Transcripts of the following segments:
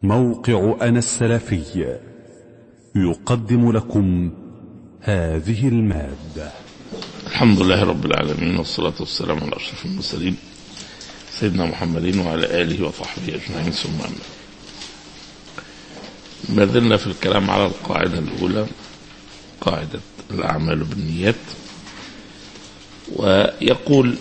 موقع أنا السلفي يقدم لكم هذه المادة الحمد لله رب العالمين والصلاة والسلام على أشرف المرسلين سيدنا محمد وعلى آله وصحبه أجمعين ثم أما ما زلنا في الكلام على القاعدة الأولى قاعدة الأعمال بالنيات ويقول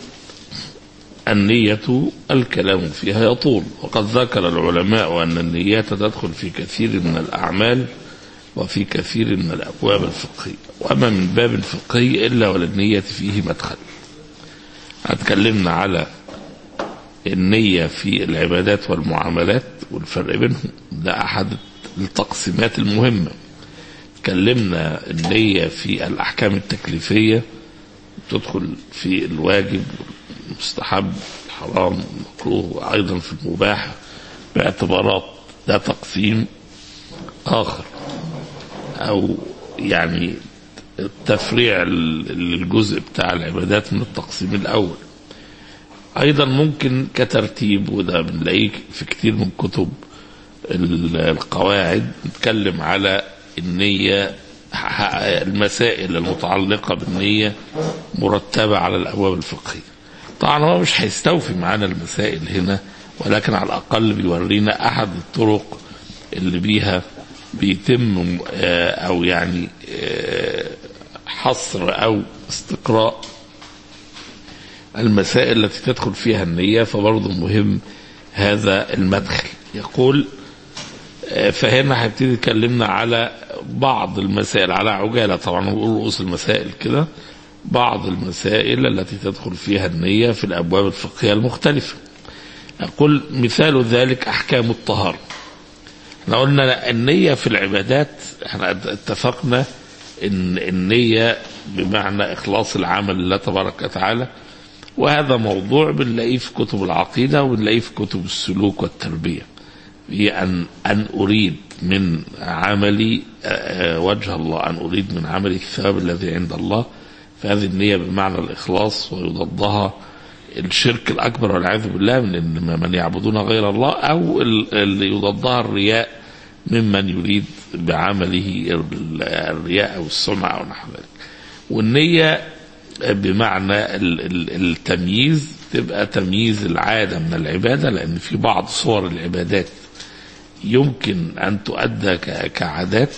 النية الكلام فيها يطول وقد ذكر العلماء أن النيات تدخل في كثير من الأعمال وفي كثير من الأبواب الفقهية وأما من باب الفقهي إلا وللنية فيه مدخل اتكلمنا على النية في العبادات والمعاملات والفرق بينهم ده أحد التقسيمات المهمة تكلمنا النية في الأحكام التكليفية تدخل في الواجب المستحب الحرام المكروه وأيضا في المباح باعتبارات ده تقسيم آخر أو يعني التفريع للجزء بتاع العبادات من التقسيم الأول أيضا ممكن كترتيب وده بنلاقيه في كتير من كتب القواعد نتكلم على النية المسائل المتعلقة بالنية مرتبة على الأبواب الفقهية طبعا هو مش هيستوفي معانا المسائل هنا ولكن على الأقل بيورينا أحد الطرق اللي بيها بيتم أو يعني حصر أو استقراء المسائل التي تدخل فيها النية فبرضه مهم هذا المدخل يقول فهنا هيبتدي يكلمنا على بعض المسائل على عجالة طبعا نقول رؤوس المسائل كده بعض المسائل التي تدخل فيها النية في الأبواب الفقهية المختلفة يقول مثال ذلك أحكام الطهارة احنا قلنا النية في العبادات احنا اتفقنا ان النية بمعنى اخلاص العمل لله تبارك وتعالى وهذا موضوع بنلاقيه في كتب العقيدة وبنلاقيه في كتب السلوك والتربية هي أن أن أريد من عملي وجه الله أن أريد من عملي الثواب الذي عند الله فهذه النية بمعنى الإخلاص ويضادها الشرك الأكبر والعياذ بالله من إن من يعبدون غير الله أو اللي يضادها الرياء ممن يريد بعمله الرياء أو السمعة أو نحو ذلك والنية بمعنى التمييز تبقى تمييز العادة من العبادة لأن في بعض صور العبادات يمكن أن تؤدى كعادات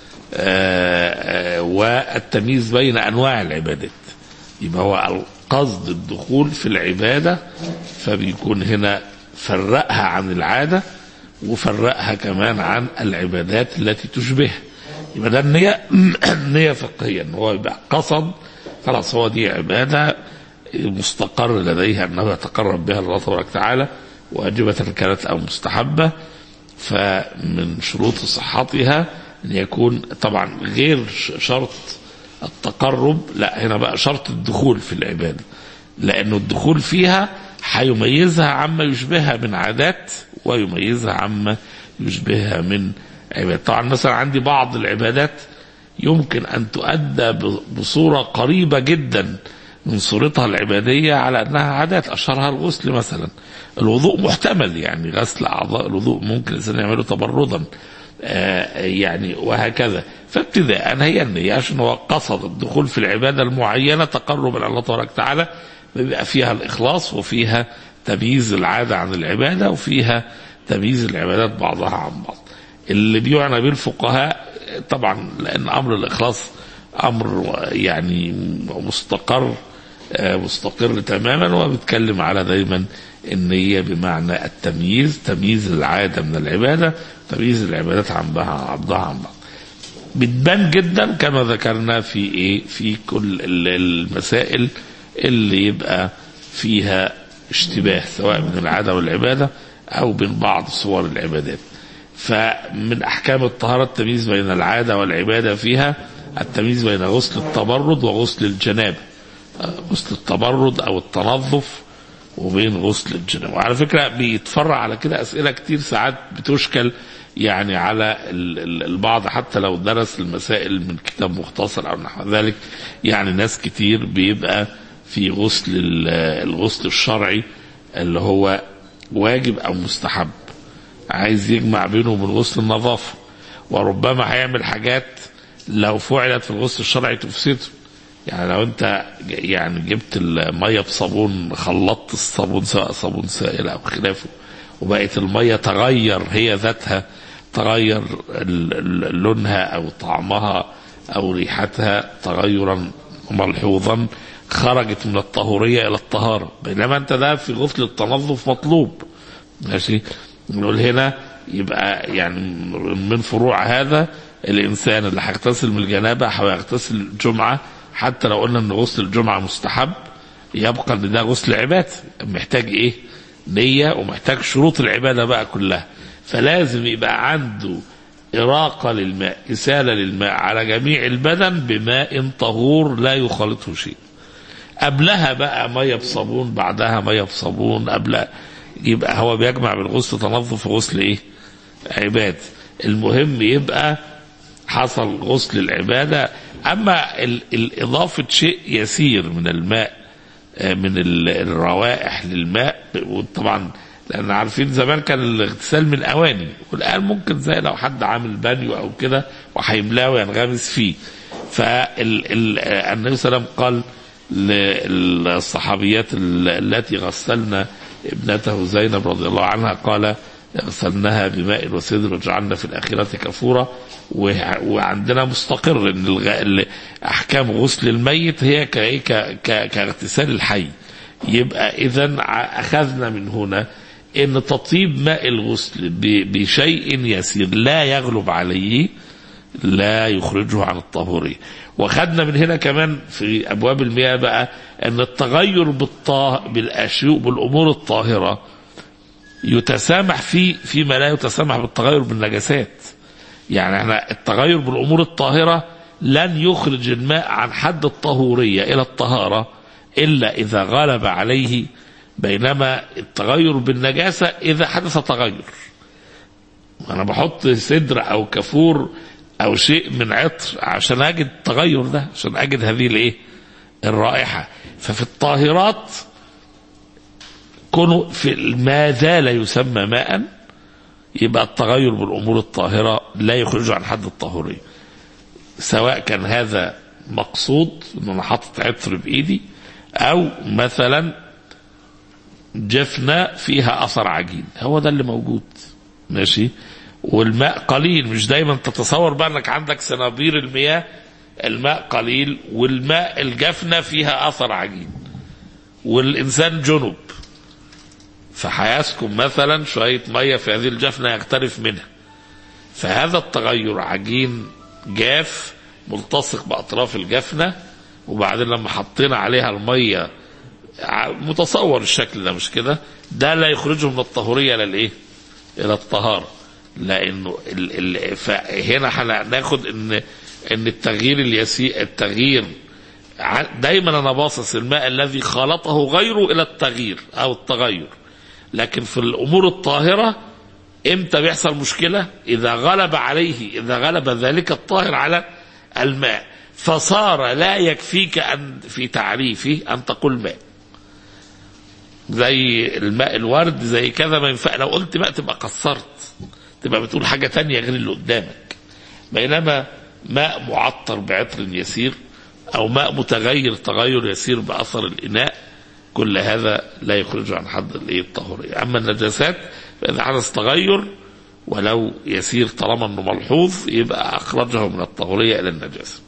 والتمييز بين أنواع العبادات يبقى هو قصد الدخول في العبادة فبيكون هنا فرقها عن العادة وفرقها كمان عن العبادات التي تشبهها يبقى ده النية النية فقهية ان هو يبقى قصد خلاص هو دي عبادة مستقر لديها انه يتقرب بها الله تبارك وتعالى واجبة كانت او مستحبة فمن شروط صحتها ان يكون طبعا غير شرط التقرب لا هنا بقى شرط الدخول في العبادة لأنه الدخول فيها هيميزها عما يشبهها من عادات ويميزها عما يشبهها من عبادات طبعا مثلا عندي بعض العبادات يمكن أن تؤدى بصورة قريبة جدا من صورتها العبادية على أنها عادات أشهرها الغسل مثلا الوضوء محتمل يعني غسل أعضاء الوضوء ممكن الإنسان يعمله تبردا آه يعني وهكذا فابتداء هي النية عشان هو قصد الدخول في العبادة المعينة تقربا إلى الله تبارك وتعالى بيبقى فيها الإخلاص وفيها تمييز العادة عن العبادة وفيها تمييز العبادات بعضها عن بعض اللي بيعنى به الفقهاء طبعا لأن أمر الإخلاص أمر يعني مستقر آه مستقر تماما وبيتكلم على دايما النية بمعنى التمييز تمييز العادة من العبادة تمييز العبادات عن بعضها عن بعض بتبان جدا كما ذكرنا في ايه في كل المسائل اللي يبقى فيها اشتباه سواء من العاده والعباده او بين بعض صور العبادات فمن احكام الطهاره التمييز بين العاده والعباده فيها التمييز بين غسل التبرد وغسل الجنابه غسل التبرد او التنظف وبين غسل الجنابه وعلى فكره بيتفرع على كده اسئله كتير ساعات بتشكل يعني على البعض حتى لو درس المسائل من كتاب مختصر او نحو ذلك يعني ناس كتير بيبقى في غسل الغسل الشرعي اللي هو واجب او مستحب عايز يجمع بينه وبين غسل النظافة وربما هيعمل حاجات لو فعلت في الغسل الشرعي تفسده يعني لو انت يعني جبت الميه بصابون خلطت الصابون سواء صابون سائل او خلافه وبقت الميه تغير هي ذاتها تغير ال- ال- لونها او طعمها او ريحتها تغيرا ملحوظا خرجت من الطهوريه الى الطهاره بينما انت ده في غسل التنظف مطلوب ماشي نقول هنا يبقى يعني من فروع هذا الانسان اللي هيغتسل من الجنابه هيغتسل الجمعه حتى لو قلنا ان غسل الجمعه مستحب يبقى ان ده غسل عباده محتاج ايه؟ نيه ومحتاج شروط العباده بقى كلها فلازم يبقى عنده إراقة للماء إسالة للماء على جميع البدن بماء طهور لا يخالطه شيء قبلها بقى ميه بصابون بعدها ميه بصابون قبل يبقى هو بيجمع بين غسل تنظف وغسل ايه؟ عباد المهم يبقى حصل غسل العباده اما ال- الاضافه شيء يسير من الماء آه، من ال- الروائح للماء وطبعا لان عارفين زمان كان الاغتسال من اواني والان ممكن زي لو حد عامل بانيو او كده وهيملاه وينغمس فيه فالنبي صلى الله عليه وسلم قال للصحابيات ال- التي غسلنا ابنته زينب رضي الله عنها قال غسلناها بماء وسدر وجعلنا في الآخرة كفورا وه- وعندنا مستقر ان الغ- ال- احكام غسل الميت هي ك- ك- ك- كاغتسال الحي يبقى اذا اخذنا من هنا ان تطيب ماء الغسل ب- بشيء يسير لا يغلب عليه لا يخرجه عن الطهورية وخدنا من هنا كمان في أبواب المياه بقى أن التغير بالطاه بالأشياء بالأمور الطاهرة يتسامح فيه فيما لا يتسامح بالتغير بالنجاسات يعني احنا التغير بالأمور الطاهرة لن يخرج الماء عن حد الطهورية إلى الطهارة إلا إذا غلب عليه بينما التغير بالنجاسة إذا حدث تغير انا بحط سدر او كافور او شيء من عطر عشان اجد التغير ده عشان اجد هذه الايه الرائحه ففي الطاهرات كونه في ما زال يسمى ماء يبقى التغير بالامور الطاهره لا يخرج عن حد الطهوريه سواء كان هذا مقصود ان انا حاطط عطر بايدي او مثلا جفنه فيها اثر عجين هو ده اللي موجود ماشي والماء قليل مش دايما تتصور بقى انك عندك صنابير المياه الماء قليل والماء الجفنه فيها اثر عجين والانسان جنب فهيسكب مثلا شويه ميه في هذه الجفنه يغترف منها فهذا التغير عجين جاف ملتصق باطراف الجفنه وبعدين لما حطينا عليها الميه ع- متصور الشكل ده مش كده ده لا يخرجه من الطهوريه الى الايه الى الطهاره لانه ال ال فهنا هناخد ان ان التغيير اليسير التغيير ع- دايما انا باصص الماء الذي خالطه غيره الى التغيير او التغير لكن في الامور الطاهره امتى بيحصل مشكله اذا غلب عليه اذا غلب ذلك الطاهر على الماء فصار لا يكفيك ان في تعريفه ان تقول ماء زي الماء الورد زي كذا ما ينفع لو قلت ماء تبقى قصرت تبقى بتقول حاجة تانية غير اللي قدامك بينما ماء معطر بعطر يسير أو ماء متغير تغير يسير بأثر الإناء كل هذا لا يخرج عن حد الإيه الطهورية أما النجاسات فإذا حدث تغير ولو يسير طالما أنه ملحوظ يبقى أخرجه من الطهورية إلى النجاسة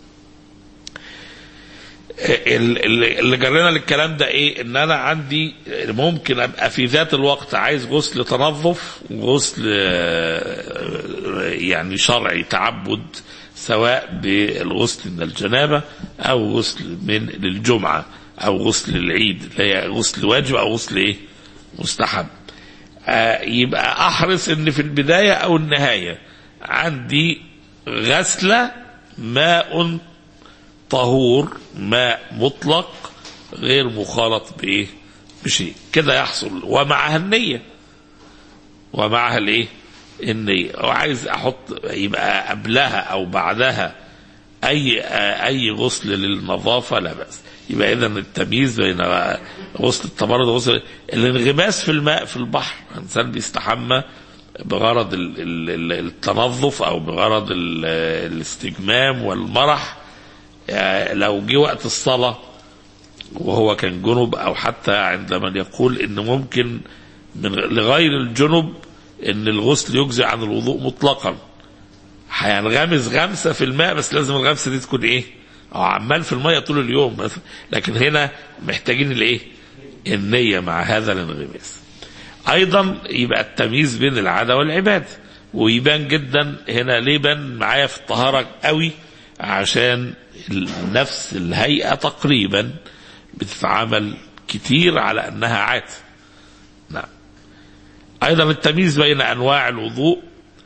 ال- ال- اللي جرينا للكلام ده ايه ان انا عندي ممكن ابقى في ذات الوقت عايز غسل تنظف وغسل آه، يعني شرعي تعبد سواء بالغسل من الجنابه او غسل من للجمعه او غسل العيد اللي هي غسل واجب او غسل ايه مستحب آه، يبقى احرص ان في البدايه او النهايه عندي غسله ماء طهور ماء مطلق غير مخالط بايه بشيء كده يحصل ومعها النية ومعها الايه النية وعايز احط يبقى قبلها او بعدها اي اي غسل للنظافة لا بأس يبقى اذا التمييز بين غسل التبرد وغسل الانغماس في الماء في البحر الانسان بيستحمى بغرض ال- ال- ال- التنظف او بغرض ال- الاستجمام والمرح آه، لو جه وقت الصلاه وهو كان جنب او حتى عند من يقول ان ممكن من لغير الجنب ان الغسل يجزي عن الوضوء مطلقا هينغمس غمسه في الماء بس لازم الغمسه دي تكون ايه؟ او عمال في الميه طول اليوم مثلا لكن هنا محتاجين الايه؟ النيه مع هذا الانغماس. ايضا يبقى التمييز بين العاده والعباده ويبان جدا هنا ليه بان معايا في الطهاره قوي عشان نفس الهيئه تقريبا بتتعامل كتير على انها عاده. نعم. ايضا التمييز بين انواع الوضوء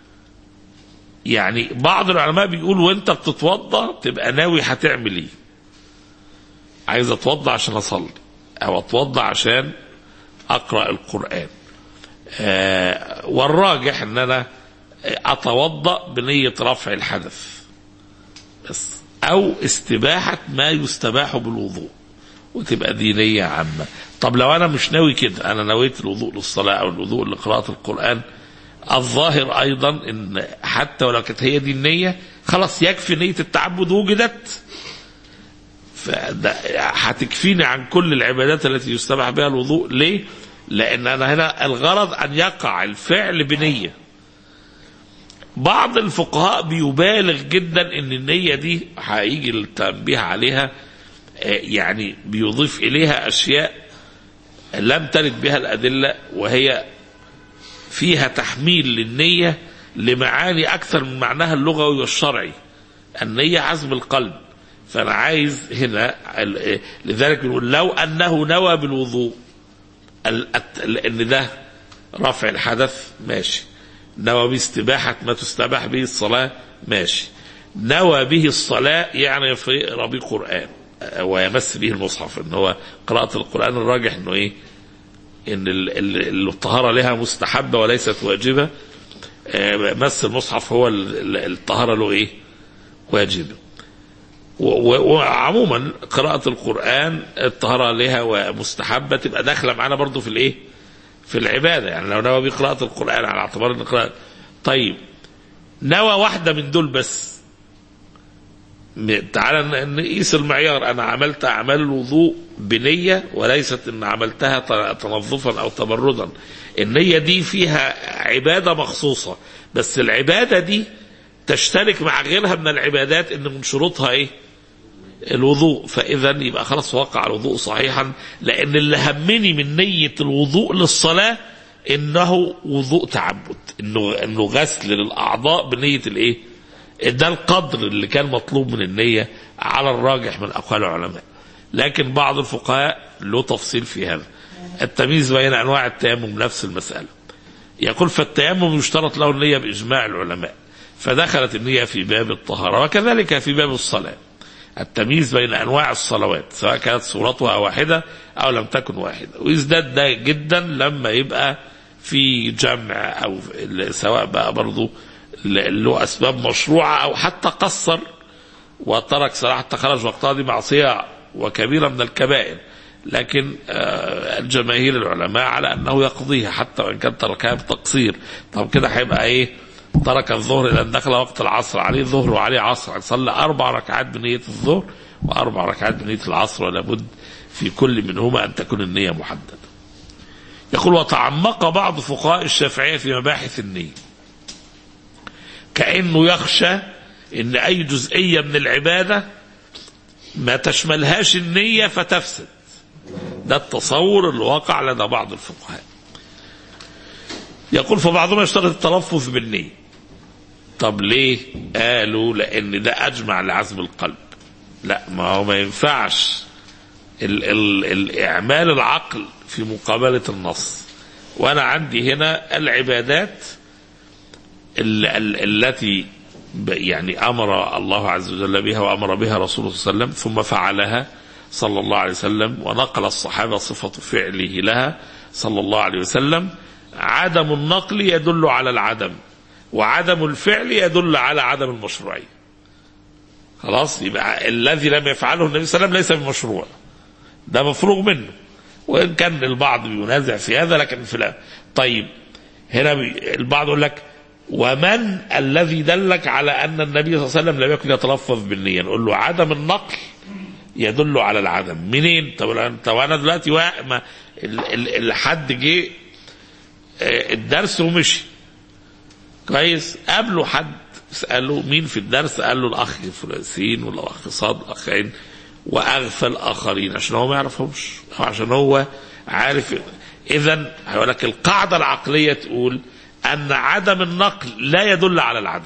يعني بعض العلماء بيقول وانت بتتوضا تبقى ناوي هتعمل ايه عايز اتوضا عشان اصلي او اتوضا عشان اقرا القران آه والراجح ان انا اتوضا بنيه رفع الحدث بس او استباحه ما يستباح بالوضوء وتبقى دي نيه عامه طب لو انا مش ناوي كده انا نويت الوضوء للصلاه او الوضوء لقراءه القران الظاهر ايضا ان حتى ولو كانت هي دي النيه خلاص يكفي نيه التعبد وجدت فده هتكفيني عن كل العبادات التي يستباح بها الوضوء ليه؟ لان انا هنا الغرض ان يقع الفعل بنيه بعض الفقهاء بيبالغ جدا ان النيه دي هيجي التنبيه عليها آه، يعني بيضيف اليها اشياء لم ترد بها الادله وهي فيها تحميل للنية لمعاني أكثر من معناها اللغوي والشرعي النية عزم القلب فأنا عايز هنا ال- لذلك بنقول لو أنه نوى بالوضوء ال- الت- لأن ده رفع الحدث ماشي نوى باستباحة ما تستباح به الصلاة ماشي نوى به الصلاة يعني يقرأ به قرآن ويمس به المصحف ان هو قراءة القرآن الراجح انه ايه ان ال- ال- الطهاره لها مستحبه وليست واجبه آه، مس المصحف هو ال- ال- الطهاره له ايه؟ واجبه و- و- وعموما قراءة القرآن الطهارة لها مستحبة تبقى داخلة معانا برضو في الايه؟ في العبادة يعني لو نوى بقراءة القرآن على اعتبار ان قراءة طيب نوى واحدة من دول بس م- تعالى ن- نقيس المعيار انا عملت اعمال الوضوء بنيه وليست ان عملتها ت- تنظفا او تبردا النيه دي فيها عباده مخصوصه بس العباده دي تشترك مع غيرها من العبادات ان من شروطها ايه الوضوء فاذا يبقى خلاص وقع الوضوء صحيحا لان اللي همني من نيه الوضوء للصلاه انه وضوء تعبد انه انه غسل للاعضاء بنيه الايه ده القدر اللي كان مطلوب من النية على الراجح من أقوال العلماء لكن بعض الفقهاء له تفصيل في هذا التمييز بين أنواع التيمم نفس المسألة يقول فالتيمم يشترط له النية بإجماع العلماء فدخلت النية في باب الطهارة وكذلك في باب الصلاة التمييز بين أنواع الصلوات سواء كانت صورتها واحدة أو لم تكن واحدة ويزداد ده جدا لما يبقى في جمع أو سواء بقى برضو له أسباب مشروعة أو حتى قصر وترك صلاة حتى خرج وقتها دي معصية وكبيرة من الكبائر لكن آه، الجماهير العلماء على أنه يقضيها حتى وإن كان تركها بتقصير طب كده هيبقى إيه ترك الظهر إلى أن دخل وقت العصر عليه ظهر وعليه عصر صلى أربع ركعات بنية الظهر وأربع ركعات بنية العصر ولا بد في كل منهما أن تكون النية محددة يقول وتعمق بعض فقهاء الشافعية في مباحث النية كأنه يخشى ان اي جزئية من العبادة ما تشملهاش النية فتفسد ده التصور اللي وقع لدى بعض الفقهاء يقول فبعضهم يشترط التلفظ بالنية طب ليه قالوا لان ده اجمع لعزم القلب لا ما هو ما ينفعش ال ال الاعمال العقل في مقابلة النص وانا عندي هنا العبادات ال- ال- التي ب- يعني امر الله عز وجل بها وامر بها رسوله صلى الله عليه وسلم ثم فعلها صلى الله عليه وسلم ونقل الصحابه صفه فعله لها صلى الله عليه وسلم عدم النقل يدل على العدم وعدم الفعل يدل على عدم المشروعيه خلاص يبقى الذي لم يفعله النبي صلى الله عليه وسلم ليس بمشروع ده مفروغ منه وان كان البعض بينازع في هذا لكن في لا طيب هنا بي- البعض يقول لك ومن الذي دلك على ان النبي صلى الله عليه وسلم لم يكن يتلفظ بالنيه نقول له عدم النقل يدل على العدم منين طب انت وانا دلوقتي وا- ما ال- ال- الحد جه آه، الدرس ومشي كويس قابله حد سأله مين في الدرس قال له الأخ فلانسين والأخ صاد أخين وأغفل آخرين عشان هو ما يعرفهمش أو عشان هو عارف إذا هيقول لك القاعدة العقلية تقول أن عدم النقل لا يدل على العدم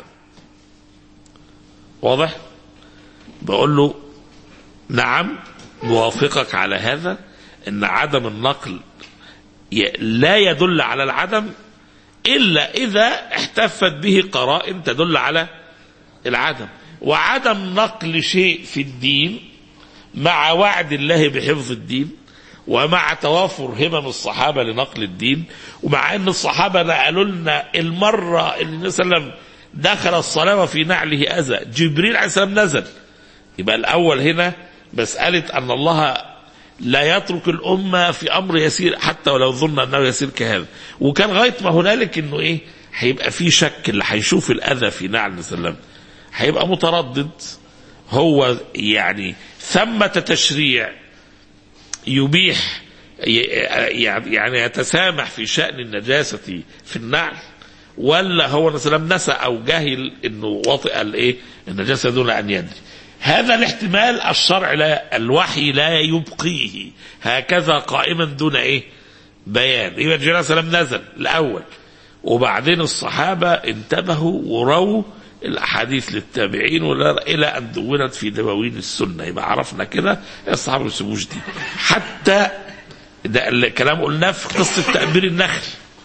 واضح؟ بقول له نعم موافقك على هذا أن عدم النقل ي- لا يدل على العدم إلا إذا احتفت به قرائن تدل على العدم وعدم نقل شيء في الدين مع وعد الله بحفظ الدين ومع توافر همم الصحابة لنقل الدين ومع أن الصحابة نقلوا لنا المرة اللي النبي صلى الله عليه وسلم دخل الصلاة وفي نعله أذى جبريل عليه السلام نزل يبقى الأول هنا مسألة أن الله لا يترك الأمة في أمر يسير حتى ولو ظن أنه يسير كهذا وكان غاية ما هنالك أنه إيه هيبقى في شك اللي هيشوف الأذى في نعل النبي صلى الله عليه وسلم هيبقى متردد هو يعني ثمة تشريع يبيح يعني يتسامح في شأن النجاسة في النعل ولا هو مثلا نسى او جهل انه وطئ الايه النجاسه دون ان يدري هذا الاحتمال الشرع لا الوحي لا يبقيه هكذا قائما دون ايه بيان يبقى النبي عليه السلام نزل الاول وبعدين الصحابه انتبهوا ورووا الاحاديث للتابعين ولا- الى ان دونت في دواوين السنه يبقى عرفنا كده الصحابه ما يسيبوش دي حتى ده الكلام قلناه في قصه تأبير النخل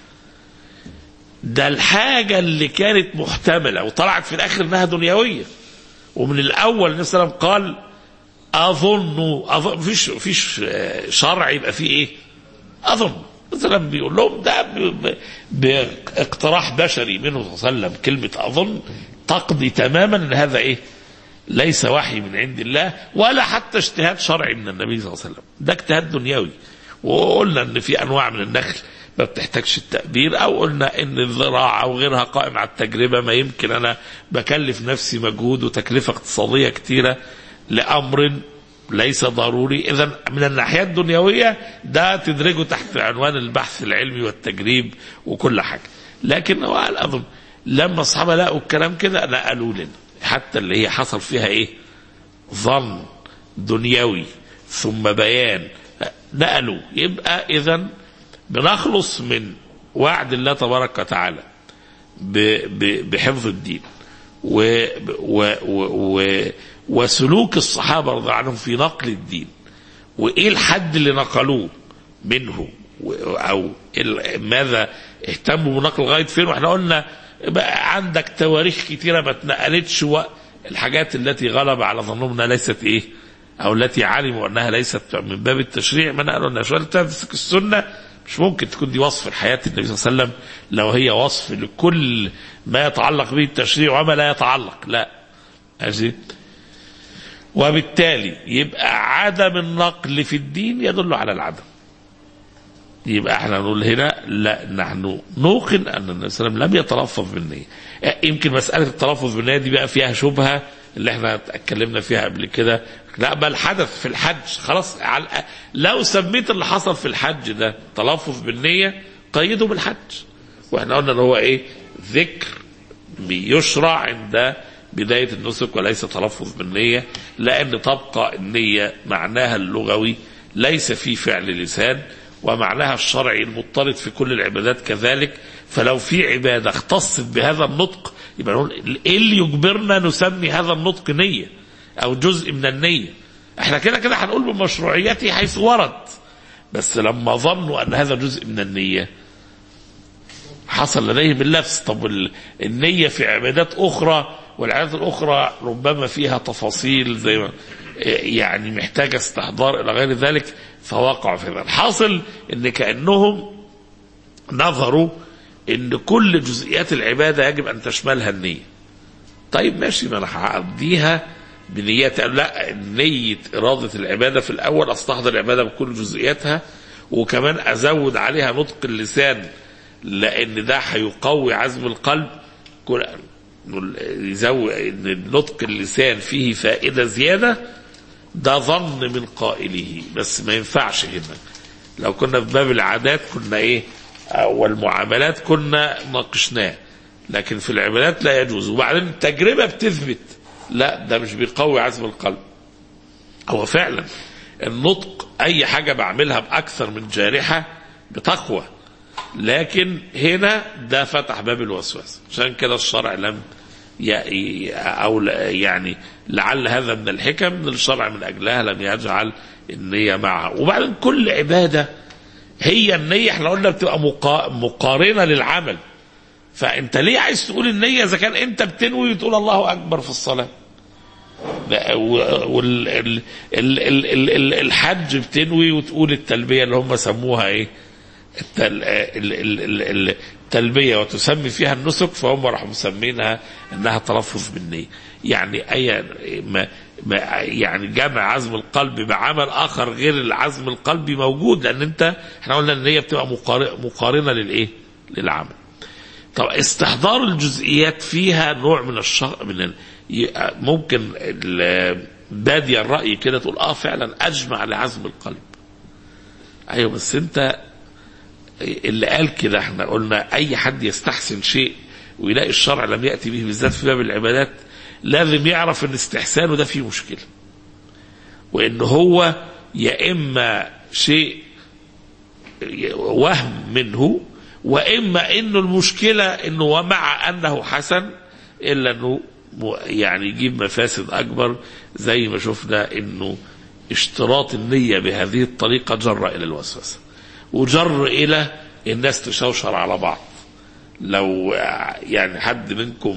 ده الحاجة اللي كانت محتملة وطلعت في الآخر إنها دنيوية ومن الأول النبي صلى الله عليه وسلم قال أظن أظن فيش فيش آه، شرع يبقى فيه إيه؟ أظن مثلا بيقول لهم ده ب- ب- باقتراح بشري منه صلى الله عليه وسلم كلمة أظن تقضي تماما إن هذا إيه؟ ليس وحي من عند الله ولا حتى اجتهاد شرعي من النبي صلى الله عليه وسلم ده اجتهاد دنيوي وقلنا ان في انواع من النخل ما بتحتاجش التأبير او قلنا ان الزراعة او غيرها قائم على التجربة ما يمكن انا بكلف نفسي مجهود وتكلفة اقتصادية كتيرة لامر ليس ضروري اذا من الناحية الدنيوية ده تدرجه تحت عنوان البحث العلمي والتجريب وكل حاجة لكن هو قال اظن لما الصحابة لقوا الكلام كده نقلوا لنا حتى اللي هي حصل فيها ايه ظن دنيوي ثم بيان نقلوا يبقى اذا بنخلص من وعد الله تبارك وتعالى ب- ب- بحفظ الدين و و و و وسلوك الصحابه رضي الله عنهم في نقل الدين وايه الحد اللي نقلوه منه و- او ال- ماذا اهتموا بنقل لغايه فين واحنا قلنا بقى عندك تواريخ كتيره ما اتنقلتش و- الحاجات التي غلب على ظنهم انها ليست ايه او التي علموا انها ليست من باب التشريع ما نقلوا انها شويه تمسك السنه مش ممكن تكون دي وصف الحياه النبي صلى الله عليه وسلم لو هي وصف لكل ما يتعلق به التشريع وما لا يتعلق لا ماشي وبالتالي يبقى عدم النقل في الدين يدل على العدم يبقى احنا نقول هنا لا نحن نوقن ان النبي صلى الله عليه وسلم لم يتلفظ بالنية يمكن مسألة التلفظ بالنية دي بقى فيها شبهة اللي احنا اتكلمنا فيها قبل كده لا بل حدث في الحج خلاص على لو سميت اللي حصل في الحج ده تلفظ بالنية قيده بالحج واحنا قلنا ان هو ايه ذكر بيشرع عند بداية النسك وليس تلفظ بالنية لأن تبقى النية معناها اللغوي ليس في فعل لسان ومعناها الشرعي المضطرد في كل العبادات كذلك فلو في عبادة اختصت بهذا النطق يبقى نقول ايه اللي يجبرنا نسمي هذا النطق نية او جزء من النية احنا كده كده هنقول بمشروعيته حيث ورد بس لما ظنوا ان هذا جزء من النية حصل لديهم اللبس طب ال- النية في عبادات أخرى والعبادات الأخرى ربما فيها تفاصيل زي ما يعني محتاجة استحضار إلى غير ذلك فوقعوا في ذلك الحاصل إن كأنهم نظروا إن كل جزئيات العبادة يجب أن تشملها النية طيب ماشي ما أنا هعديها بنيات لا نية إرادة العبادة في الأول أستحضر العبادة بكل جزئياتها وكمان أزود عليها نطق اللسان لان ده هيقوي عزم القلب كل يزود ان نطق اللسان فيه فائده زياده ده ظن من قائله بس ما ينفعش هنا لو كنا في باب العادات كنا ايه والمعاملات كنا ناقشناه لكن في العبادات لا يجوز وبعدين التجربه بتثبت لا ده مش بيقوي عزم القلب هو فعلا النطق اي حاجه بعملها باكثر من جارحه بتقوى لكن هنا ده فتح باب الوسواس عشان كده الشرع لم ي- او لا- يعني لعل هذا من الحكم ان الشرع من اجلها لم يجعل النيه معها وبعدين كل عباده هي النيه احنا قلنا بتبقى مقا- مقارنه للعمل فانت ليه عايز تقول النيه اذا كان انت بتنوي وتقول الله اكبر في الصلاه والحج بتنوي وتقول التلبيه اللي هم سموها ايه التل... ال- ال- ال- ال- التلبيه وتسمي فيها النسك فهم راحوا مسمينها انها تلفظ بالنيه يعني اي ما ما يعني جمع عزم القلب بعمل اخر غير العزم القلبي موجود لان انت احنا قلنا ان هي بتبقى مقار- مقارنه للايه؟ للعمل. طب استحضار الجزئيات فيها نوع من الشر من ال... ي- ممكن ال- بادي الراي كده تقول اه فعلا اجمع لعزم القلب. ايوه بس انت اللي قال كده احنا قلنا اي حد يستحسن شيء ويلاقي الشرع لم ياتي به بالذات في باب العبادات لازم يعرف ان استحسانه ده فيه مشكله. وان هو يا اما شيء وهم منه واما انه المشكله انه ومع انه حسن الا انه م- يعني يجيب مفاسد اكبر زي ما شفنا انه اشتراط النيه بهذه الطريقه جر الى الوسوسه وجر الى الناس تشوشر على بعض لو آه، يعني حد منكم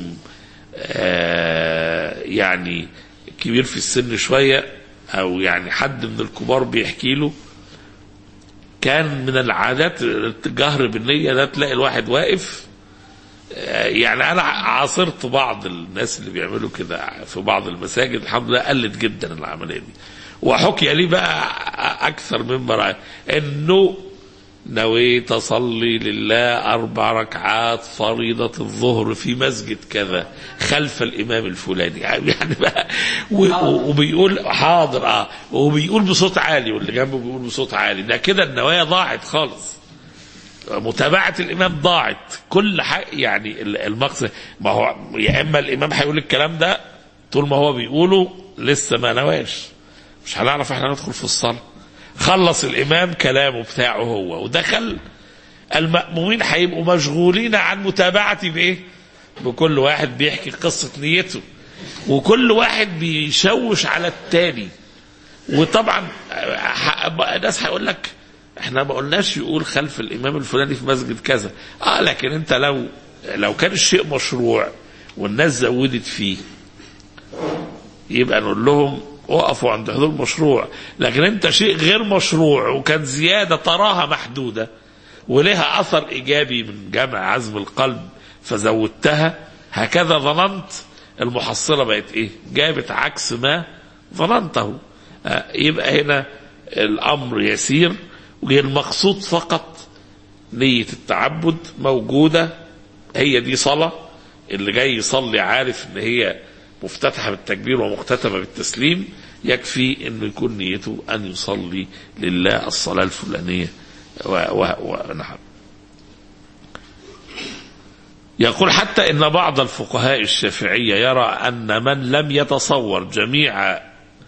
آه، يعني كبير في السن شويه او يعني حد من الكبار بيحكي له كان من العادات الجهر بالنية ده تلاقي الواحد واقف آه، يعني انا عاصرت بعض الناس اللي بيعملوا كده في بعض المساجد الحمد لله قلت جدا العمليه دي وحكي لي بقى اكثر من مره انه نويت اصلي لله اربع ركعات فريضه الظهر في مسجد كذا خلف الامام الفلاني يعني بقى و- و- وبيقول حاضر اه وبيقول بصوت عالي واللي جنبه بيقول بصوت عالي ده كده النوايا ضاعت خالص متابعة الإمام ضاعت كل حاجة يعني ال- المقصد ما هو يا إما الإمام هيقول الكلام ده طول ما هو بيقوله لسه ما نواش مش هنعرف احنا ندخل في الصلاة خلص الإمام كلامه بتاعه هو ودخل المأمومين هيبقوا مشغولين عن متابعتي بإيه؟ بكل واحد بيحكي قصة نيته وكل واحد بيشوش على التاني وطبعا ح- الناس هيقول لك احنا ما قلناش يقول خلف الامام الفلاني في مسجد كذا اه لكن انت لو لو كان الشيء مشروع والناس زودت فيه يبقى نقول لهم وقفوا عند حدود المشروع لكن انت شيء غير مشروع وكان زيادة تراها محدودة ولها أثر إيجابي من جمع عزم القلب فزودتها هكذا ظننت المحصلة بقت إيه جابت عكس ما ظننته آه، يبقى هنا الأمر يسير والمقصود فقط نية التعبد موجودة هي دي صلاة اللي جاي يصلي عارف ان هي مفتتحة بالتكبير ومختتمة بالتسليم يكفي انه يكون نيته ان يصلي لله الصلاة الفلانية و و ونعم يقول حتى ان بعض الفقهاء الشافعية يرى ان من لم يتصور جميع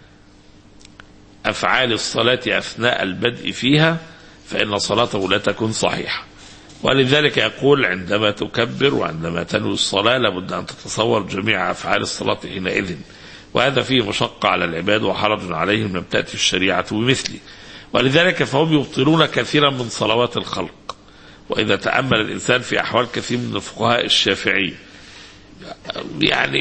افعال الصلاة اثناء البدء فيها فان صلاته لا تكون صحيحة ولذلك يقول عندما تكبر وعندما تنوي الصلاة لابد أن تتصور جميع أفعال الصلاة حينئذ وهذا فيه مشقة على العباد وحرج عليهم لم تأتي الشريعة بمثله ولذلك فهم يبطلون كثيرا من صلوات الخلق وإذا تأمل الإنسان في أحوال كثير من الفقهاء الشافعي يعني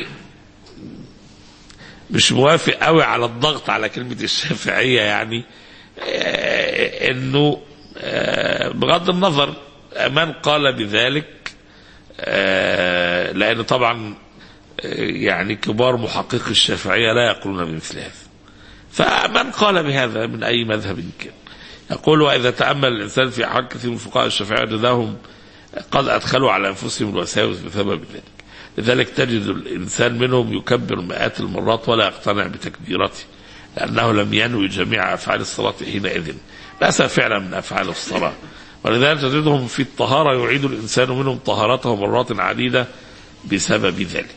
مش موافق قوي على الضغط على كلمة الشافعية يعني آه، انه آه، بغض النظر من قال بذلك آه، لان طبعا آه، يعني كبار محققي الشافعية لا يقولون بمثل هذا فمن قال بهذا من اي مذهب كان يقول واذا تامل الانسان في احوال كثير من فقهاء الشافعيه وجدهم قد أدخلوا على أنفسهم الوساوس بسبب ذلك لذلك تجد الإنسان منهم يكبر مئات المرات ولا يقتنع بتكبيرته لأنه لم ينوي جميع أفعال الصلاة حينئذ ليس فعلا من أفعال الصلاة ولذلك تجدهم في الطهارة يعيد الإنسان منهم طهارته مرات عديدة بسبب ذلك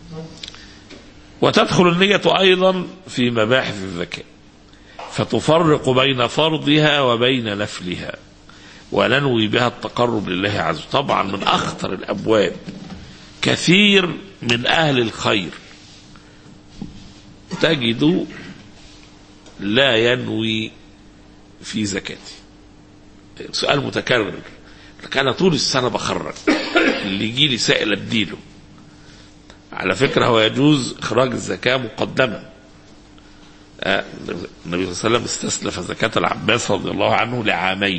وتدخل النية أيضا في مباحث الزكاة فتفرق بين فرضها وبين نفلها وننوي بها التقرب لله عز وجل طبعا من أخطر الأبواب كثير من أهل الخير تجد لا ينوي في زكاته سؤال متكرر لك أنا طول السنة بخرج اللي يجي لي سائل أديله على فكرة هو يجوز إخراج الزكاة مقدما آه، النبي صلى الله عليه وسلم استسلف زكاة العباس رضي الله عنه لعامين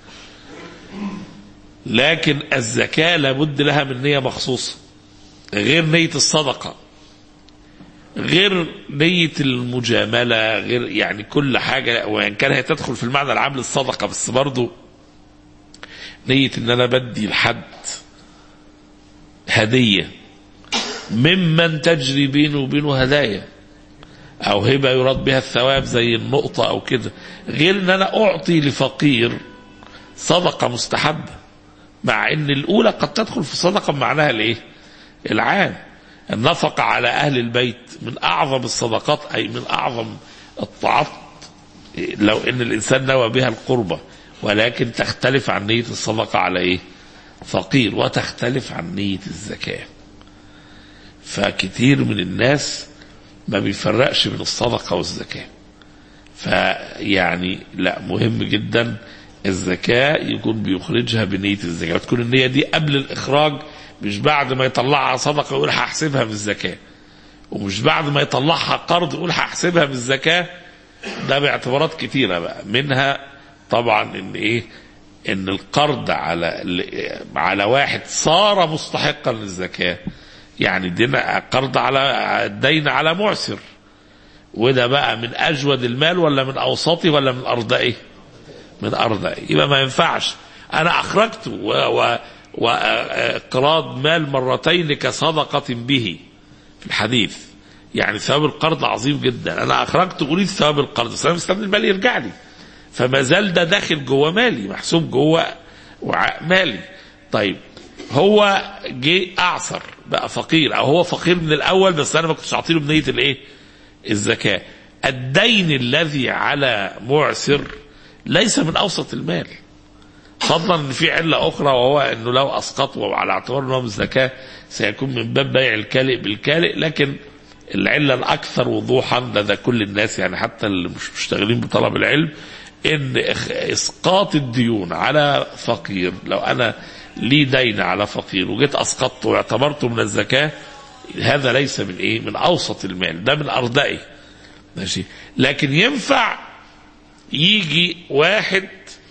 لكن الزكاة لابد لها من نية مخصوصة غير نية الصدقة غير نية المجاملة غير يعني كل حاجة وإن كان هي تدخل في المعنى العام للصدقة بس برضو نية إن أنا بدي لحد هدية ممن تجري بينه وبينه هدايا أو هبة يراد بها الثواب زي النقطة أو كده غير إن أنا أعطي لفقير صدقة مستحبة مع ان الاولى قد تدخل في صدقه بمعناها الايه؟ العام النفقه على اهل البيت من اعظم الصدقات اي من اعظم الطاعات لو ان الانسان نوى بها القربة ولكن تختلف عن نية الصدقة على ايه؟ فقير وتختلف عن نية الزكاة. فكتير من الناس ما بيفرقش بين الصدقة والزكاة. فيعني لا مهم جدا الزكاة يكون بيخرجها بنية الزكاة وتكون النية دي قبل الإخراج مش بعد ما يطلعها صدقة يقول هحسبها بالزكاة ومش بعد ما يطلعها قرض يقول هحسبها بالزكاة ده باعتبارات كتيرة بقى منها طبعا ان ايه ان القرض على على واحد صار مستحقا للزكاة يعني دينا قرض على الدين على معسر وده بقى من اجود المال ولا من اوسطه ولا من ارضائه من ارضائه يبقى ما ينفعش انا اخرجت و, و واقراض مال مرتين كصدقة به في الحديث يعني ثواب القرض عظيم جدا انا اخرجت اريد ثواب القرض بس انا مستني المال يرجع لي فما زال ده داخل جوه مالي محسوب جوه وعاء مالي طيب هو جه اعصر بقى فقير او هو فقير من الاول بس انا ما كنتش اعطيله بنيه الايه الزكاه الدين الذي على معسر ليس من اوسط المال فضلا ان في عله اخرى وهو انه لو اسقطه على اعتبار انه من الزكاه سيكون من باب بيع الكالئ بالكالئ لكن العله الاكثر وضوحا لدى كل الناس يعني حتى اللي مش مشتغلين بطلب العلم ان اسقاط الديون على فقير لو انا لي دين على فقير وجيت اسقطته واعتبرته من الزكاه هذا ليس من ايه؟ من اوسط المال ده من ارضائه ماشي لكن ينفع يجي واحد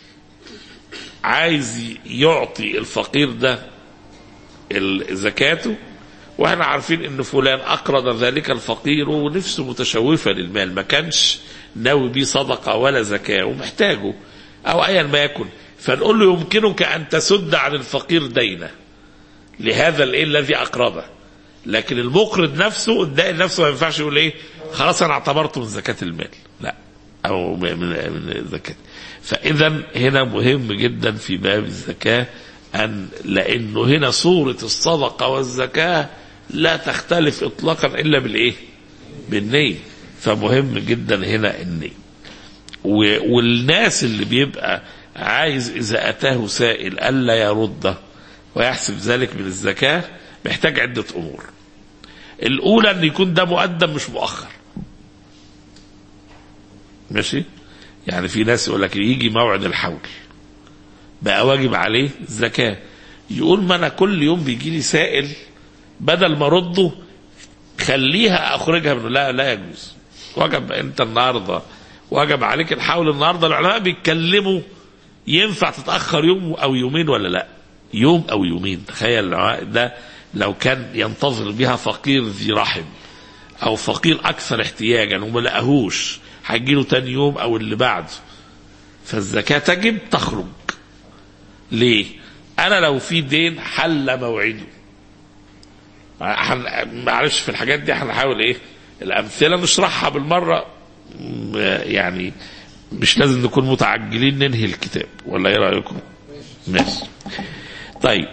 عايز يعطي الفقير ده زكاته واحنا عارفين ان فلان اقرض ذلك الفقير ونفسه متشوفه للمال ما كانش ناوي بيه صدقه ولا زكاه ومحتاجه او ايا ما يكن فنقول له يمكنك ان تسد عن الفقير دينه لهذا الايه الذي اقرضه لكن المقرض نفسه الدائن نفسه ما ينفعش يقول ايه خلاص انا اعتبرته من زكاه المال لا او من من زكاه فاذا هنا مهم جدا في باب الزكاه ان لانه هنا صوره الصدقه والزكاه لا تختلف اطلاقا الا بالايه؟ بالنيه فمهم جدا هنا النيه والناس اللي بيبقى عايز اذا اتاه سائل الا يرده ويحسب ذلك من الزكاه محتاج عده امور الاولى ان يكون ده مقدم مش مؤخر ماشي يعني في ناس يقول لك يجي موعد الحول بقى واجب عليه الزكاة يقول ما أنا كل يوم بيجي لي سائل بدل ما رده خليها أخرجها منه لا لا يجوز وجب أنت النهاردة وجب عليك الحول النهاردة العلماء بيتكلموا ينفع تتأخر يوم أو يومين ولا لا يوم أو يومين تخيل ده لو كان ينتظر بها فقير ذي رحم أو فقير أكثر احتياجا وما لقاهوش هيجيله تاني يوم او اللي بعده فالزكاة تجب تخرج ليه انا لو في دين حل موعده هن- معلش في الحاجات دي هنحاول ايه الامثله نشرحها بالمره م- يعني مش لازم نكون متعجلين ننهي الكتاب ولا ايه رايكم ماشي طيب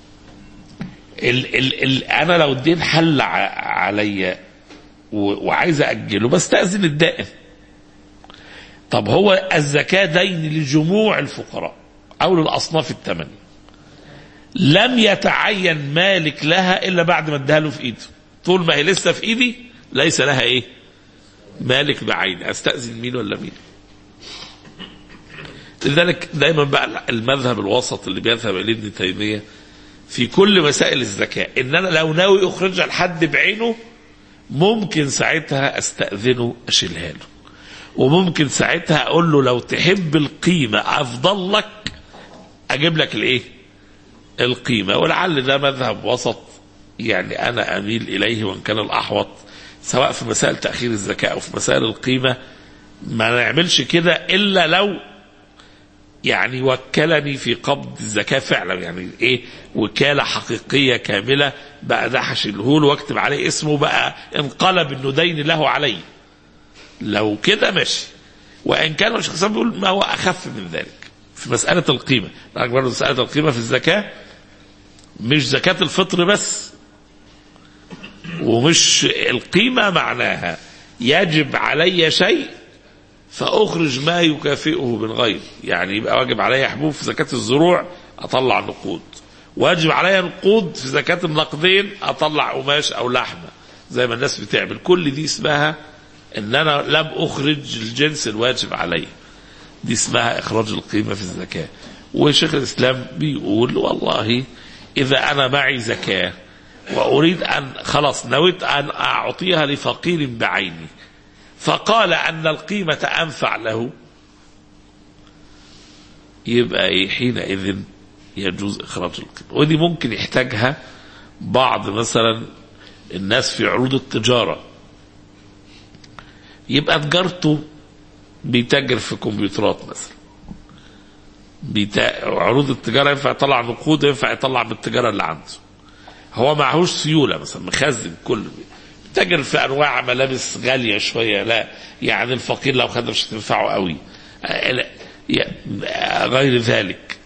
ال ال ال انا لو الدين حل ع- عليا و- وعايز اجله بستاذن الدائن طب هو الزكاه دين لجموع الفقراء او للاصناف الثمانيه لم يتعين مالك لها الا بعد ما اداها له في ايده طول ما هي لسه في ايدي ليس لها ايه مالك بعين استاذن مين ولا مين لذلك دايما بقى المذهب الوسط اللي بيذهب اليه ابن تيميه في كل مسائل الزكاه ان انا لو ناوي اخرجها لحد بعينه ممكن ساعتها استاذنه اشيلها له وممكن ساعتها اقول له لو تحب القيمه افضل لك اجيب لك الايه القيمه ولعل ده مذهب وسط يعني انا اميل اليه وان كان الاحوط سواء في مسائل تاخير الزكاه او في مسائل القيمه ما نعملش كده الا لو يعني وكلني في قبض الزكاه فعلا يعني ايه وكاله حقيقيه كامله بقى ده هشيله له واكتب عليه اسمه بقى انقلب انه دين له علي لو كده ماشي وان كان الشيخ الاسلام بيقول ما هو اخف من ذلك في مساله القيمه لكن برضه مساله القيمه في الزكاه مش زكاه الفطر بس ومش القيمه معناها يجب علي شيء فاخرج ما يكافئه من غير يعني يبقى واجب علي حبوب في زكاه الزروع اطلع نقود واجب علي نقود في زكاه النقدين اطلع قماش او لحمه زي ما الناس بتعمل كل دي اسمها ان انا لم اخرج الجنس الواجب علي دي اسمها اخراج القيمه في الزكاه وشيخ الاسلام بيقول والله اذا انا معي زكاه واريد ان خلاص نويت ان اعطيها لفقير بعيني فقال ان القيمه انفع له يبقى ايه حينئذ يجوز اخراج القيمه ودي ممكن يحتاجها بعض مثلا الناس في عروض التجاره يبقى تجارته بيتاجر في كمبيوترات مثلا بيتا... عروض التجاره ينفع يطلع نقود ينفع يطلع من التجاره اللي عنده هو معهوش سيوله مثلا مخزن كل تاجر في انواع ملابس غاليه شويه لا يعني الفقير لو خدها مش هتنفعه قوي آه، لا، يا- غير ذلك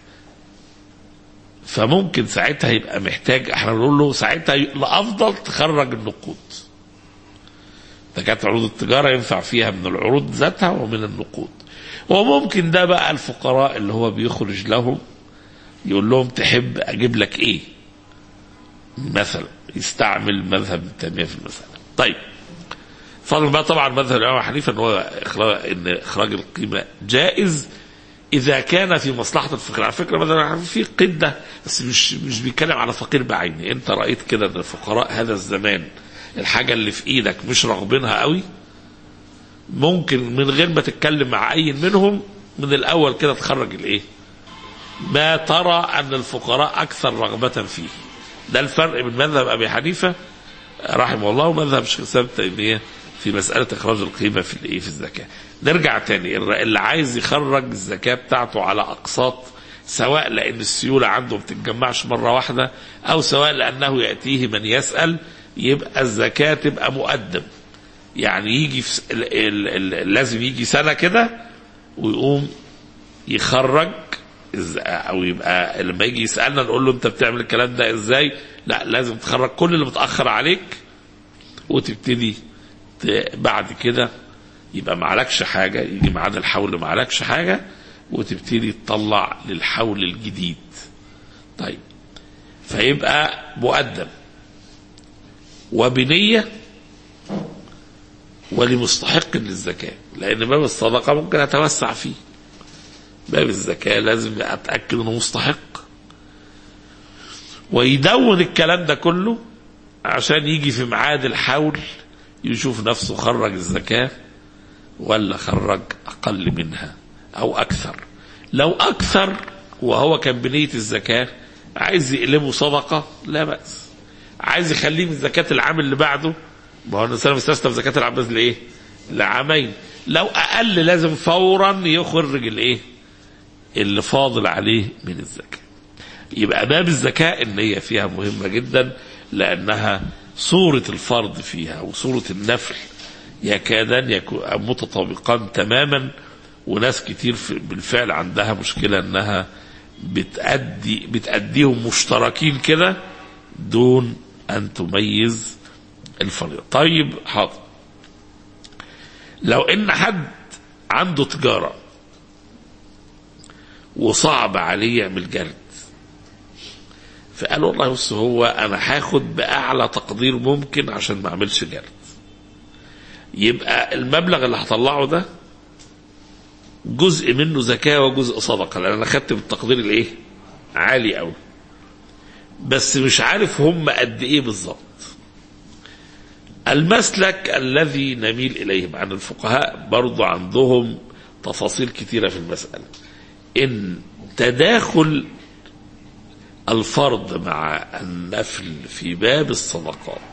فممكن ساعتها يبقى محتاج احنا بنقول له ساعتها ي- الافضل تخرج النقود زكاة عروض التجارة ينفع فيها من العروض ذاتها ومن النقود وممكن ده بقى الفقراء اللي هو بيخرج لهم يقول لهم تحب اجيب لك ايه مثلا يستعمل مذهب ابن تيميه في المساله طيب فضل بقى طبعا مذهب الامام حنيفه ان هو اخراج ان اخراج القيمه جائز اذا كان في مصلحه الفقير على فكره مثلا في قده بس مش مش بيتكلم على فقير بعينه انت رايت كده ان فقراء هذا الزمان الحاجه اللي في ايدك مش راغبينها قوي ممكن من غير ما تتكلم مع اي منهم من الاول كده تخرج الايه ما ترى ان الفقراء اكثر رغبه فيه ده الفرق بين مذهب ابي حنيفه رحمه الله ومذهب شيخ الاسلام ابن تيميه في مساله اخراج القيمه في الايه في الزكاه. نرجع تاني الر- اللي عايز يخرج الزكاه بتاعته على اقساط سواء لان السيوله عنده ما بتتجمعش مره واحده او سواء لانه ياتيه من يسال يبقى الزكاه تبقى مقدم. يعني يجي في س- ال- ال- ال- لازم يجي سنه كده ويقوم يخرج إز- او يبقى لما يجي يسالنا نقول له انت بتعمل الكلام ده ازاي؟ لا لازم تخرج كل اللي متاخر عليك وتبتدي ت- بعد كده يبقى معلكش حاجه يجي ميعاد الحول معلكش حاجه وتبتدي تطلع للحول الجديد. طيب فيبقى مقدم وبنيه ولمستحق للزكاه لان باب الصدقه ممكن اتوسع فيه. باب الزكاة لازم أتأكد أنه مستحق ويدون الكلام ده كله عشان يجي في ميعاد الحول يشوف نفسه خرج الزكاة ولا خرج أقل منها أو أكثر لو أكثر وهو كان بنية الزكاة عايز يقلبه صدقة لا بأس عايز يخليه من زكاة العام اللي بعده ما هو الإنسان مستثنى في زكاة العام بس لإيه؟ لعامين لو أقل لازم فورا يخرج الإيه؟ اللي فاضل عليه من الزكاة يبقى باب الزكاة النية فيها مهمة جدا لأنها صورة الفرض فيها وصورة النفل يكادان يكون متطابقان تماما وناس كتير في- بالفعل عندها مشكلة انها بتأدي بتأديهم مشتركين كده دون ان تميز الفريضة طيب حاضر لو ان حد عنده تجارة وصعب عليه يعمل جرد فقال والله بص هو انا هاخد باعلى تقدير ممكن عشان ما اعملش جرد يبقى المبلغ اللي هطلعه ده جزء منه زكاة وجزء صدقة لأن أنا خدت بالتقدير الإيه؟ عالي أوي بس مش عارف هم قد إيه بالظبط المسلك الذي نميل إليه مع أن الفقهاء برضو عندهم تفاصيل كثيرة في المسألة إن تداخل الفرض مع النفل في باب الصدقات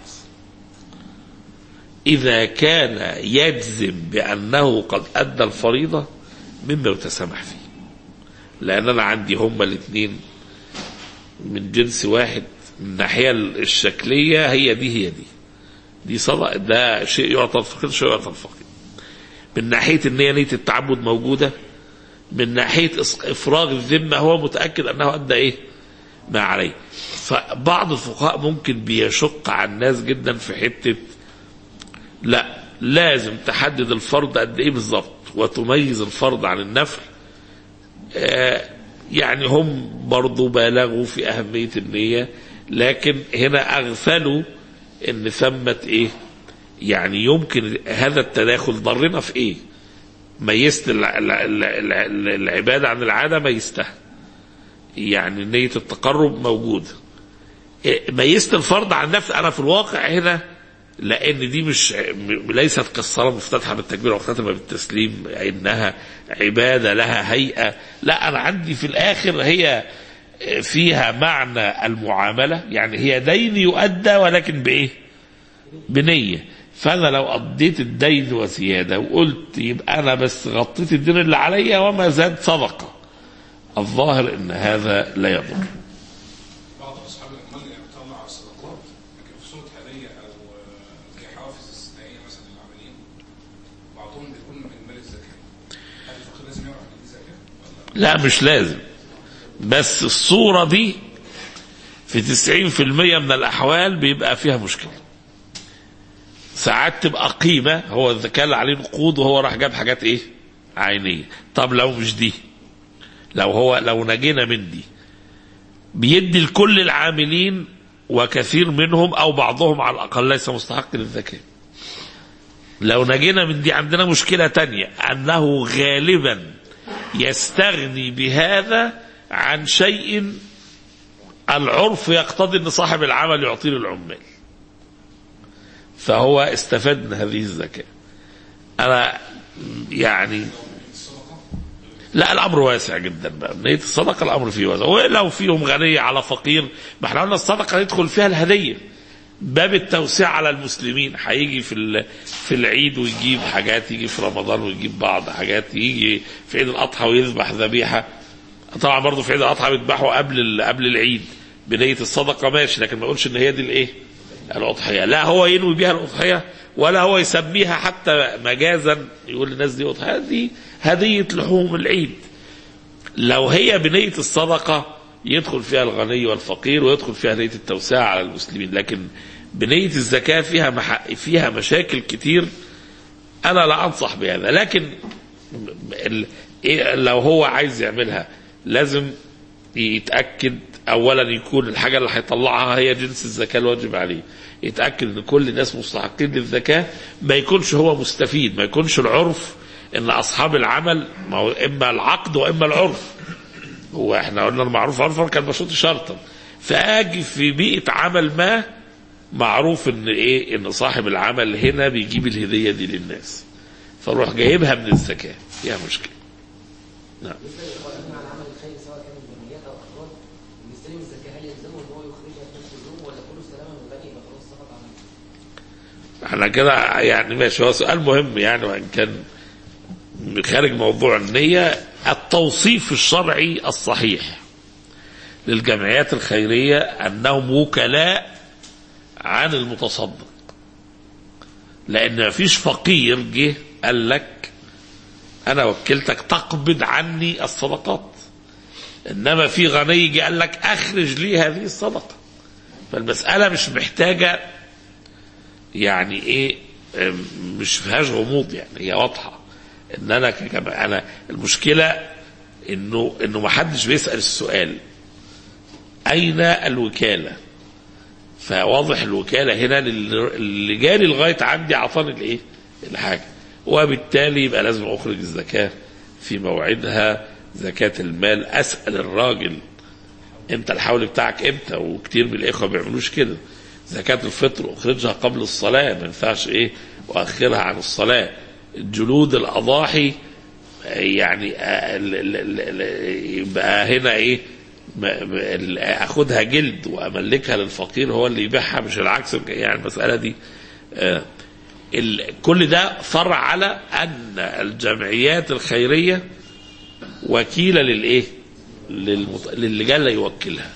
إذا كان يجزم بأنه قد أدى الفريضة مما يتسامح فيه لأن أنا عندي هما الاثنين من جنس واحد من الناحية الشكلية هي دي هي دي دي صدق ده شيء يعطى الفقير شيء يعطى الفقير من ناحية ان هي نية التعبد موجودة من ناحية إس- إفراغ الذمة هو متأكد أنه أدى إيه ما عليه فبعض الفقهاء ممكن بيشق على الناس جدا في حتة لا لازم تحدد الفرض قد ايه بالظبط وتميز الفرض عن النفل آه يعني هم برضو بالغوا في أهمية النية لكن هنا أغفلوا ان ثمة ايه يعني يمكن هذا التداخل ضرنا في ايه ميزت الع- الع- الع- الع- العبادة عن العادة ميزتها يعني نية التقرب موجودة إيه، ميزت الفرض عن نفس انا في الواقع هنا لان دي مش م- ليست كالصلاه مفتتحه بالتكبير ومختتمه بالتسليم انها عباده لها هيئه لا انا عندي في الاخر هي فيها معنى المعامله يعني هي دين يؤدى ولكن بايه؟ بنيه فانا لو قضيت الدين وزياده وقلت يبقى انا بس غطيت الدين اللي عليا وما زاد صدقه الظاهر ان هذا لا يضر بعض اصحاب الاموال يطلع صدقات لكن في صوره هديه او آه، زي حوافز استثنائيه مثلا للعاملين بعضهم بيكون من مال الزكاه هل الفقير لازم يعرف ان دي زكاه؟ ولا لا مش لازم بس الصورة دي في 90% من الأحوال بيبقى فيها مشكلة ساعات تبقى قيمة هو الذكاء اللي عليه نقود وهو راح جاب حاجات ايه عينية طب لو مش دي لو هو لو نجينا من دي بيدي لكل العاملين وكثير منهم او بعضهم على الاقل ليس مستحق للزكاه لو نجينا من دي عندنا مشكله تانية انه غالبا يستغني بهذا عن شيء العرف يقتضي ان صاحب العمل يعطيه للعمال فهو استفاد من هذه الزكاه انا يعني لا الامر واسع جدا بقى نيه الصدقه الامر فيه واسع ولو فيهم غني على فقير ما احنا قلنا الصدقه يدخل فيها الهديه باب التوسيع على المسلمين هيجي في ال- في العيد ويجيب حاجات يجي في رمضان ويجيب بعض حاجات يجي في عيد الاضحى ويذبح ذبيحه طبعا برضه في عيد الاضحى بيذبحوا قبل ال- قبل العيد بنيه الصدقه ماشي لكن ما يقولش ان هي دي الايه؟ الاضحيه لا هو ينوي بها الاضحيه ولا هو يسميها حتى مجازا يقول للناس دي اضحيه دي هديه لحوم العيد لو هي بنية الصدقة يدخل فيها الغني والفقير ويدخل فيها نية التوسعة على المسلمين لكن بنية الزكاة فيها مح... فيها مشاكل كتير أنا لا أنصح بهذا لكن ال... إيه لو هو عايز يعملها لازم يتأكد أولا يكون الحاجة اللي هيطلعها هي جنس الزكاة الواجب عليه يتأكد أن كل الناس مستحقين للزكاة ما يكونش هو مستفيد ما يكونش العرف أن أصحاب العمل ما هو إما العقد وإما العرف هو احنا قلنا المعروف عرفا كان مشروط شرطا فاجي في بيئه عمل ما معروف ان ايه ان صاحب العمل هنا بيجيب الهديه دي للناس فاروح جايبها من الزكاه فيها مشكله نعم بالنسبه للقائمين على العمل الخيري سواء كانت جمعيات او افراد بيستلم الزكاه هل يلزمه ان هو يخرجها في نفس اليوم ولا كله استلمها من الغني يبقى خلاص سقط عنه؟ احنا كده يعني ماشي هو سؤال مهم يعني وان كان خارج موضوع النية التوصيف الشرعي الصحيح للجمعيات الخيرية أنهم وكلاء عن المتصدق لأن مفيش فقير جه قال لك أنا وكلتك تقبض عني الصدقات إنما في غني جه قال لك أخرج لي هذه الصدقة فالمسألة مش محتاجة يعني إيه أم، مش فيهاش غموض يعني هي واضحة إن أنا كجماعة أنا المشكلة إنه إنه ما حدش بيسأل السؤال أين الوكالة؟ فواضح الوكالة هنا لل- اللي جالي لغاية عندي عطاني الإيه؟ الحاجة وبالتالي يبقى لازم أخرج الزكاة في موعدها زكاة المال أسأل الراجل امتى الحول بتاعك امتى وكتير من الاخوه ما بيعملوش كده زكاه الفطر اخرجها قبل الصلاه ما ينفعش ايه واخرها عن الصلاه جلود الاضاحي آه، يعني آه، ال- ال- ال- ال- يبقى هنا ايه ما- ما- ال- اخدها جلد واملكها للفقير هو اللي يبيعها مش العكس يعني المساله دي آه، ال- كل ده فرع على ان الجمعيات الخيريه وكيله للايه؟ للمت... للي جاي يوكلها.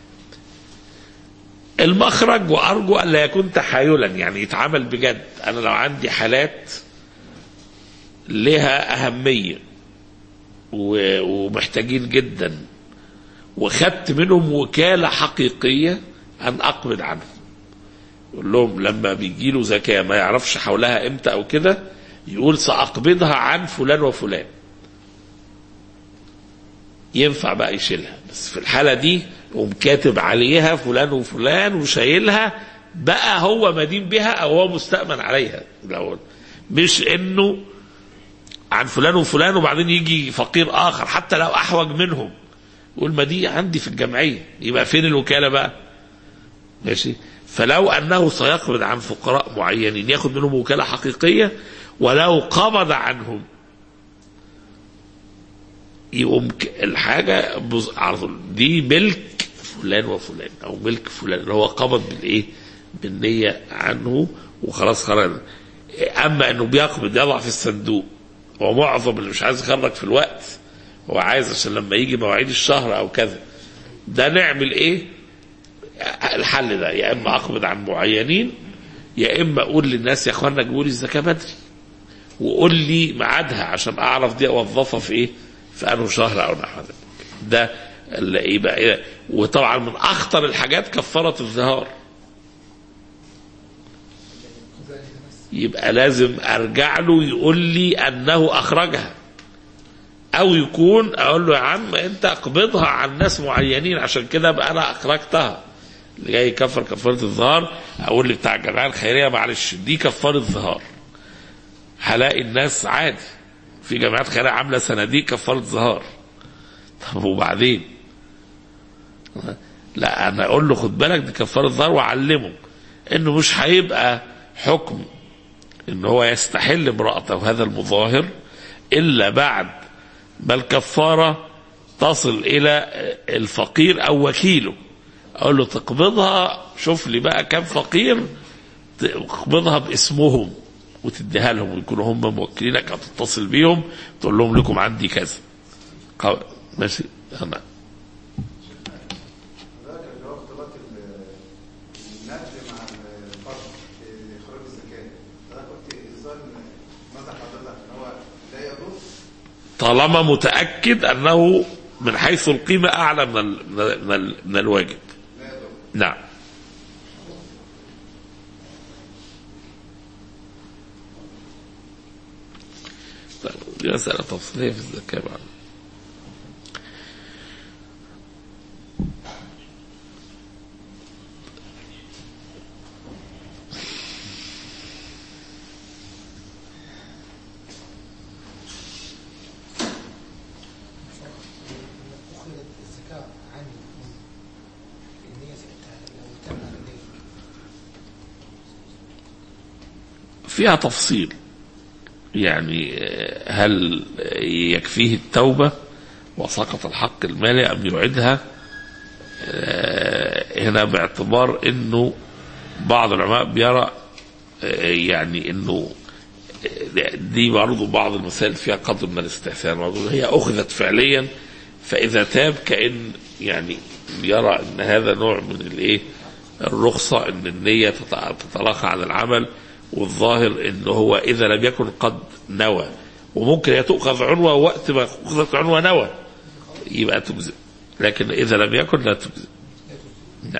المخرج وارجو الا يكون تحايلا يعني يتعامل بجد انا لو عندي حالات لها اهميه و... ومحتاجين جدا وخدت منهم وكاله حقيقيه ان اقبض عنهم. يقول لهم لما بيجي له زكاه ما يعرفش حولها امتى او كده يقول ساقبضها عن فلان وفلان. ينفع بقى يشيلها بس في الحالة دي يقوم كاتب عليها فلان وفلان وشايلها بقى هو مدين بها او هو مستأمن عليها الأول مش انه عن فلان وفلان وبعدين يجي فقير اخر حتى لو احوج منهم يقول ما دي عندي في الجمعية يبقى فين الوكالة بقى ماشي فلو انه سيقبض عن فقراء معينين ياخد منهم وكالة حقيقية ولو قبض عنهم يقوم ك- الحاجة بز- على طول دي ملك فلان وفلان أو ملك فلان اللي هو قبض بالإيه؟ بالنية عنه وخلاص خرج أما إنه بيقبض يضع في الصندوق ومعظم اللي مش عايز يخرج في الوقت هو عايز عشان لما يجي مواعيد الشهر أو كذا ده نعمل إيه؟ الحل ده يا إما أقبض عن معينين يا إما أقول للناس يا إخوانا جيبوا لي الزكاة بدري وقول لي ميعادها عشان اعرف دي اوظفها في ايه في انه شهر او نحو ذلك ده اللي يبقى إيه وطبعا من اخطر الحاجات كفاره الظهار يبقى لازم ارجع له يقول لي انه اخرجها او يكون اقول له يا عم انت اقبضها عن ناس معينين عشان كده بقى انا اخرجتها اللي جاي يكفر كفاره الظهار اقول لي بتاع الجمعيه الخيريه معلش دي كفاره ظهار هلاقي الناس عادي في جامعات خيرية عاملة صناديق كفارة ظهار طب وبعدين لا انا اقول له خد بالك دي كفارة ظهار واعلمه انه مش هيبقى حكم ان هو يستحل امرأته هذا المظاهر الا بعد ما الكفارة تصل الى الفقير او وكيله اقول له تقبضها شوف لي بقى كم فقير تقبضها باسمهم وتديها لهم ويكونوا هم موكلينك او تتصل بيهم تقول لهم لكم عندي كذا قو- ماشي انا ذلك اللي هو اختلاط ال- النقل مع الفرد في اخراج الزكاه انا كنت اظن ماذا حضرتك ان هو لا يضر طالما متاكد انه من حيث القيمه اعلى من ال من, ال من, ال من الواجب لا يضر نعم طيب، دي مسألة تفصيلية في الزكاة بعد أخذت الزكاة عني في النية ساعتها لو تم النية فيها تفصيل يعني آه، هل يكفيه التوبة وسقط الحق المالي أم يعيدها آه، هنا باعتبار أنه بعض العلماء بيرى آه، يعني أنه آه، دي برضه بعض المسائل فيها قدر من الاستحسان برضه هي أخذت فعليا فإذا تاب كأن يعني يرى أن هذا نوع من الإيه الرخصة أن النية تتع- تتلاقى عن العمل والظاهر أنه هو إذا لم يكن قد نوى وممكن هي تؤخذ عنوة وقت ما أخذت عنوة نوى يبقى تجزئ لكن إذا لم يكن لا تجزئ نعم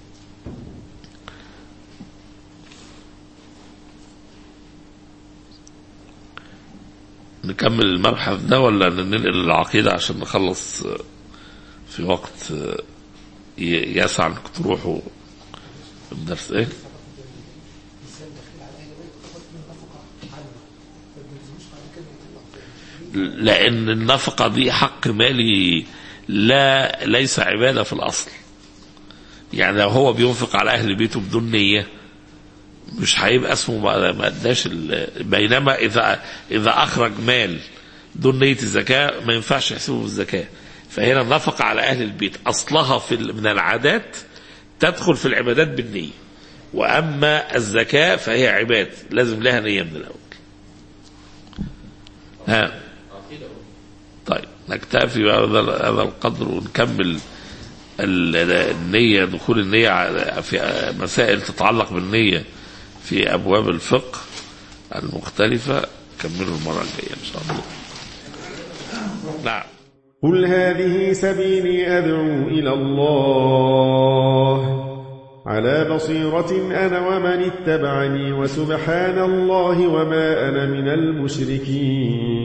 نكمل المبحث ده ولا ننقل للعقيدة عشان نخلص آه، في وقت آه، ي- يسع انكم تروحوا الدرس ايه؟ الانسان داخل على اهل بيت خد من نفقه عنه ما بيلزموش بعد كده يطلع لأن النفقة دي حق مالي لا ليس عبادة في الأصل يعني لو هو بينفق على أهل بيته بدون نية مش هيبقى اسمه ما ما اداش ال- بينما إذا إذا أخرج مال دون نية الزكاة ما ينفعش يحسبه بالزكاة فهنا النفقة على أهل البيت أصلها في ال- من العادات تدخل في العبادات بالنية وأما الزكاة فهي عباد لازم لها نية من الأول ها طيب نكتفي بهذا هذا القدر ونكمل ال- النية دخول النية ع- في مسائل تتعلق بالنية في أبواب الفقه المختلفة كملوا المرة الجاية إن شاء الله نعم قل هذه سبيلي أدعو إلى الله على بصيرة أنا ومن اتبعني وسبحان الله وما أنا من المشركين